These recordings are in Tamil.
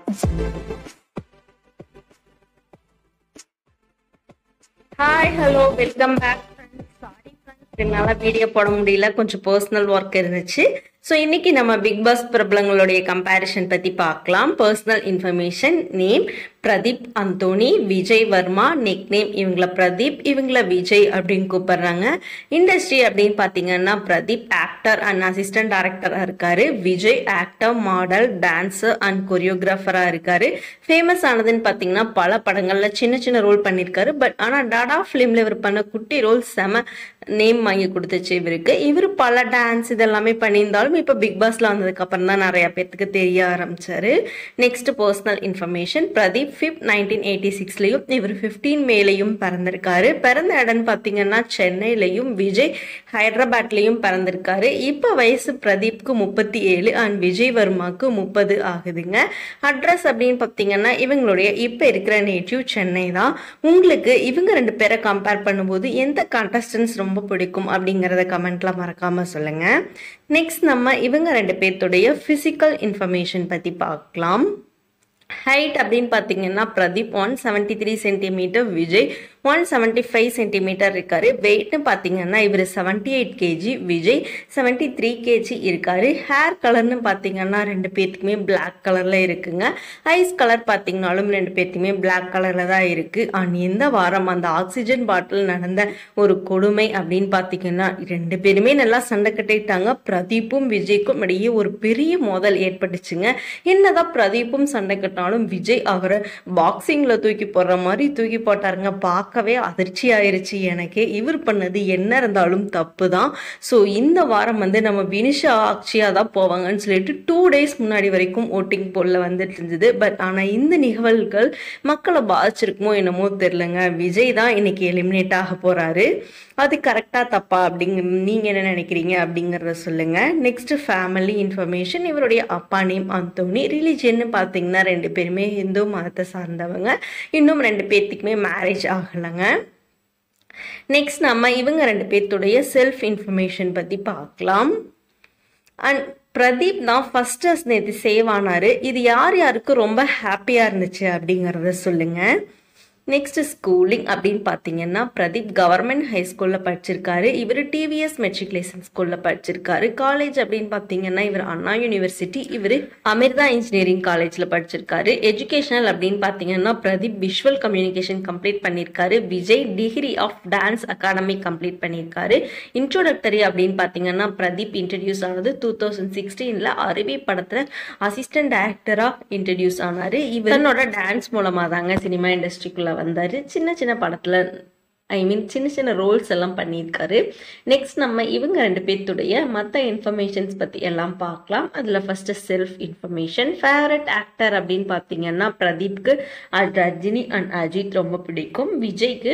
hi hello welcome back sorry என்னால் வீடியோ போட முடியல கொஞ்சம் பர்சனல் ஒர்க் இருந்துச்சு ஸோ இன்னைக்கு நம்ம பிக் பாஸ் பிரபலங்களுடைய கம்பேரிஷன் பற்றி பார்க்கலாம் personal information name Pradeep Antony Vijay Varma nick name இவங்கள பிரதீப் இவங்கள விஜய் அப்படின்னு கூப்பிடுறாங்க இண்டஸ்ட்ரி அப்படின்னு பார்த்தீங்கன்னா பிரதீப் ஆக்டர் அண்ட் அசிஸ்டன்ட் டைரக்டராக இருக்காரு Vijay actor model dancer and கொரியோகிராஃபராக இருக்காரு ஃபேமஸ் ஆனதுன்னு பார்த்தீங்கன்னா பல படங்களில் சின்ன சின்ன ரோல் பண்ணியிருக்காரு பட் ஆனால் டாடா ஃபிலிமில் இவர் பண்ண குட்டி ரோல் செம நேம் வாங்கி கொடுத்துச்சு இவருக்கு இவர் பல டான்ஸ் இதெல்லாமே பண்ணியிருந்தாலும் இப்போ பிக் பாஸ்ல வந்ததுக்கு அப்புறம் தான் நிறைய பேர்த்துக்கு தெரிய ஆரம்பிச்சாரு next personal information Pradeep fifth nineteen eighty சிக்ஸ்லையும் இவர் ஃபிஃப்டீன் மேலையும் பிறந்திருக்காரு பிறந்த இடம்னு பார்த்தீங்கன்னா சென்னையிலையும் விஜய் ஹைதராபாத்லையும் பிறந்திருக்காரு இப்போ வயசு பிரதீப்க்கு முப்பத்தி ஏழு அண்ட் விஜய் வர்மாக்கு முப்பது ஆகுதுங்க அட்ரஸ் அப்படின்னு பார்த்தீங்கன்னா இவங்களுடைய இப்போ இருக்கிற நேட்டிவ் சென்னை தான் உங்களுக்கு இவங்க ரெண்டு பேரை கம்பேர் பண்ணும்போது எந்த கண்டஸ்டன்ஸ் ரொம்ப பிடிக்கும் அப்படிங்கிறத கமெண்ட்ல மறக்காம சொல்லுங்க நெக்ஸ்ட் நம்ம இவங்க ரெண்டு பேர்த்துடைய ஃபிசிக்கல் இன்ஃபர்மேஷன் பற்றி பார்க்கலாம் ஹைட் அப்படின்னு பார்த்தீங்கன்னா Pradeep one seventy three centimetre Vijay one seventy five centimetre இருக்காரு வெயிட்னு பார்த்தீங்கன்னா இவர் seventy eight KG Vijay seventy three KG இருக்காரு ஹேர் கலர்னு பார்த்தீங்கன்னா ரெண்டு பேர்த்துக்குமே பிளாக் கலரில் இருக்குங்க ஐஸ் கலர் பார்த்தீங்கனாலும் ரெண்டு பேர்த்துக்குமே பிளாக் கலரில் தான் இருக்கு அண்ட் இந்த வாரம் அந்த ஆக்சிஜன் பாட்டில் நடந்த ஒரு கொடுமை அப்படின்னு பார்த்தீங்கன்னா ரெண்டு பேருமே நல்லா சண்டை கட்டிட்டாங்க பிரதீப்பும் விஜய்க்கும் இடையே ஒரு பெரிய மோதல் ஏற்பட்டுச்சுங்க என்னதான் பிரதீப்பும் சண்டை கட்டினாலும் விஜய் அவரை பாக்ஸிங்ல தூக்கி போடுற மாதிரி தூக்கி போட்டாருங்க பார்க்கவே அதிர்ச்சி ஆயிருச்சு எனக்கு இவர் பண்ணது என்ன இருந்தாலும் தப்பு தான் ஸோ இந்த வாரம் வந்து நம்ம வினிஷா அக்ஷயா தான் போவாங்கன்னு சொல்லிட்டு டூ டேஸ் முன்னாடி வரைக்கும் ஓட்டிங் போல்ல வந்துட்டு இருந்தது பட் ஆனால் இந்த நிகழ்வுகள் மக்களை பாதிச்சிருக்குமோ என்னமோ தெரிலங்க விஜய் தான் இன்னைக்கு எலிமினேட் ஆக போறாரு அது கரெக்டாக தப்பா அப்படிங்க நீங்கள் என்ன நினைக்கிறீங்க அப்படிங்கிறத சொல்லுங்க நெக்ஸ்ட் ஃபேமிலி இன்ஃபர்மேஷன் இவருடைய அப்பா நேம் அந்தோனி ரிலிஜியன்னு பார்த்தீங்கன்னா ரெண்டு பேருமே ஹிந்து மதத்தை சார்ந்தவங்க இன்னும் ரெண்டு பேர்த்துக்குமே மேரேஜ் ஆகலைங்க நெக்ஸ்ட் நம்ம இவங்க ரெண்டு பேர்த்துடைய செல்ஃப் இன்ஃபர்மேஷன் பற்றி பார்க்கலாம் அண்ட் பிரதீப் தான் ஃபர்ஸ்ட் நேற்று சேவ் ஆனார் இது யார் யாருக்கு ரொம்ப ஹாப்பியாக இருந்துச்சு அப்படிங்கிறத சொல்லுங்கள் நெக்ஸ்ட் ஸ்கூலிங் அப்படின்னு பார்த்தீங்கன்னா பிரதீப் கவர்மெண்ட் ஹை ஸ்கூலில் படிச்சிருக்காரு இவர் டிவிஎஸ் மெட்ரிகுலேஷன் ஸ்கூலில் படிச்சிருக்காரு காலேஜ் அப்படின்னு பார்த்தீங்கன்னா இவர் அண்ணா யூனிவர்சிட்டி இவர் அமிர்தா இன்ஜினியரிங் காலேஜில் படிச்சிருக்காரு எஜுகேஷனல் அப்படின்னு பார்த்தீங்கன்னா பிரதீப் விஷுவல் கம்யூனிகேஷன் கம்ப்ளீட் பண்ணியிருக்காரு Vijay degree of dance academy complete பண்ணியிருக்காரு இன்ட்ரோடக்டரி அப்படின்னு பார்த்தீங்கன்னா பிரதீப் இன்ட்ரடியூஸ் ஆனது டூ தௌசண்ட் சிக்ஸ்டீனில் அருவி படத்தில் அசிஸ்டன்ட் டைரக்டராக இன்ட்ரடியூஸ் ஆனார் இவர் தன்னோட டான்ஸ் மூலமாக தாங்க சினிமா இண்டஸ்ட்ரிக்குள்ளே வந்தார் சின்ன சின்ன படத்தில் ஐ மீன் சின்ன சின்ன ரோல்ஸ் எல்லாம் பண்ணியிருக்காரு நெக்ஸ்ட் நம்ம இவங்க ரெண்டு பேர்த்துடைய மற்ற இன்ஃபர்மேஷன்ஸ் பற்றி எல்லாம் பார்க்கலாம் அதில் first self information favourite actor அப்படின்னு பார்த்தீங்கன்னா பிரதீப்க்கு ரஜினி அண்ட் அஜித் ரொம்ப பிடிக்கும் விஜய்க்கு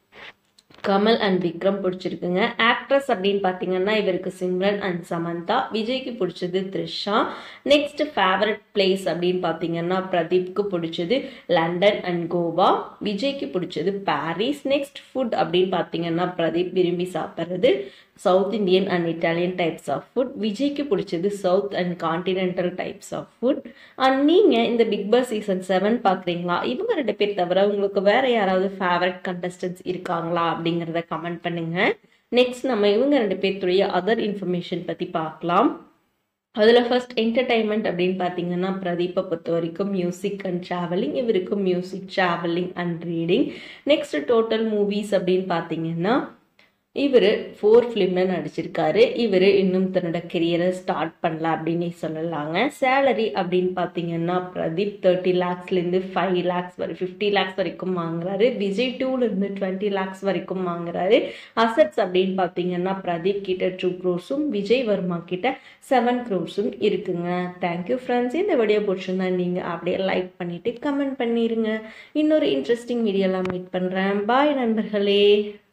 கமல் அண்ட் விக்ரம் பிடிச்சிருக்குங்க ஆக்ட்ரஸ் அப்படின்னு பார்த்தீங்கன்னா இவருக்கு சிம்ரன் அண்ட் சமந்தா விஜய்க்கு பிடிச்சது த்ரிஷா நெக்ஸ்ட் ஃபேவரட் பிளேஸ் அப்படின்னு பார்த்தீங்கன்னா பிரதீப்க்கு பிடிச்சது லண்டன் அண்ட் கோவா விஜய்க்கு பிடிச்சது பாரிஸ் நெக்ஸ்ட் ஃபுட் அப்படின்னு பார்த்தீங்கன்னா பிரதீப் விரும்பி சாப்பிட்றது South Indian and Italian types of food விஜய்க்கு பிடிச்சது South and continental types of food and நீங்கள் இந்த பிக் பாஸ் சீசன் செவன் பார்க்குறீங்களா இவங்க ரெண்டு பேர் தவிர உங்களுக்கு வேற யாராவது ஃபேவரட் கண்டஸ்டன்ஸ் இருக்காங்களா அப்படிங்கிறத கமெண்ட் பண்ணுங்க நெக்ஸ்ட் நம்ம இவங்க ரெண்டு பேர்த்துடைய அதர் இன்ஃபர்மேஷன் பற்றி பார்க்கலாம் அதில் ஃபர்ஸ்ட் என்டர்டைன்மெண்ட் அப்படின்னு பார்த்தீங்கன்னா பிரதீப்பை பொறுத்த வரைக்கும் மியூசிக் அண்ட் ட்ராவலிங் இவருக்கு music travelling and reading next total movies அப்படின்னு பார்த்தீங்கன்னா இவர் ஃபோர் ஃபிலிமில் நடிச்சிருக்காரு இவர் இன்னும் தன்னோட கெரியரை ஸ்டார்ட் பண்ணல அப்படின்னு சொல்லலாங்க சேலரி அப்படின்னு பார்த்தீங்கன்னா பிரதீப் தேர்ட்டி லேக்ஸ்லேருந்து ஃபைவ் லேக்ஸ் வரை ஃபிஃப்டி லேக்ஸ் வரைக்கும் வாங்குறாரு விஜய் டூலேருந்து டுவெண்ட்டி லேக்ஸ் வரைக்கும் வாங்குறாரு அசட்ஸ் அப்படின்னு பார்த்தீங்கன்னா பிரதீப் கிட்ட டூ க்ரோர்ஸும் விஜய் வர்மா கிட்ட செவன் க்ரோர்ஸும் இருக்குங்க தேங்க்யூ ஃப்ரெண்ட்ஸ் இந்த வீடியோ பிடிச்சிருந்தா நீங்கள் அப்படியே லைக் பண்ணிவிட்டு கமெண்ட் பண்ணிடுங்க இன்னொரு இன்ட்ரெஸ்டிங் வீடியோலாம் மீட் பண்ணுறேன் பாய் நண்பர்களே